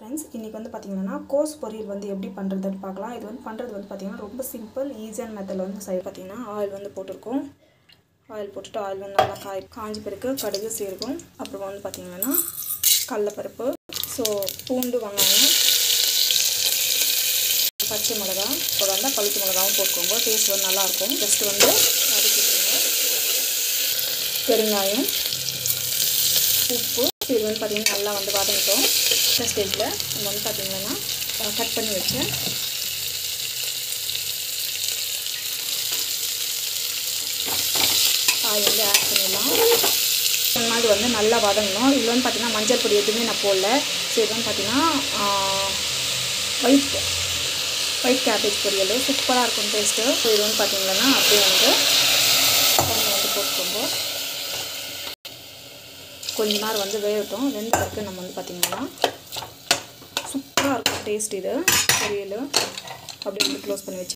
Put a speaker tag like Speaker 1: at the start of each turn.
Speaker 1: friends இன்றைக்கி வந்து பார்த்திங்கன்னா கோஸ் பொரியல் வந்து எப்படி பண்ணுறதுன்னு பார்க்கலாம் இது வந்து பண்ணுறது வந்து பார்த்திங்கன்னா ரொம்ப சிம்பிள் ஈஸியான மெத்தடில் வந்து சைடு பார்த்திங்கன்னா ஆயில் வந்து போட்டிருக்கோம் ஆயில் போட்டுட்டு ஆயில் வந்து நல்லா காய் காஞ்சி பிறகு கடுகு சீரகம் அப்புறம் வந்து பார்த்திங்கன்னா கடலப்பருப்பு ஸோ பூண்டு வெங்காயம் பச்சை மிளகா இப்போ வந்தால் பழுத்து மிளகாவும் போட்டுக்கோங்க டேஸ்ட் வந்து நல்லாயிருக்கும் ஜஸ்ட்டு வந்து வதக்கிக்கோங்க பெருங்காயம் உப்பு இது வந்து பார்த்திங்கன்னா நல்லா வந்து வதங்கிட்டோம் இந்த ஸ்டேஜில் நம்ம வந்து பார்த்திங்கன்னா கட் பண்ணி வச்சேன் காய் வந்து ஆட் பண்ணிடலாம் இந்த மாதிரி வந்து நல்லா வதங்கணும் இதில் வந்து பார்த்திங்கன்னா மஞ்சள் பொடி எதுவுமே நான் போடல ஸோ இது வந்து பார்த்திங்கன்னா ஒயிட் ஒயிட் கேபேஜ் பொரியல் சூப்பராக இருக்கும் டேஸ்ட்டு ஸோ இது வந்து பார்த்திங்கன்னா அப்படியே வந்து தண்ணி வந்து போட்டுக்கோங்க கொஞ்ச நேரம் வந்து வேகட்டும் வெந்த பிறகு நம்ம வந்து பார்த்திங்கன்னா சூப்பராக இருக்கும் டேஸ்ட் இது பொரியல் அப்படியே வந்து க்ளோஸ் பண்ணி வச்சு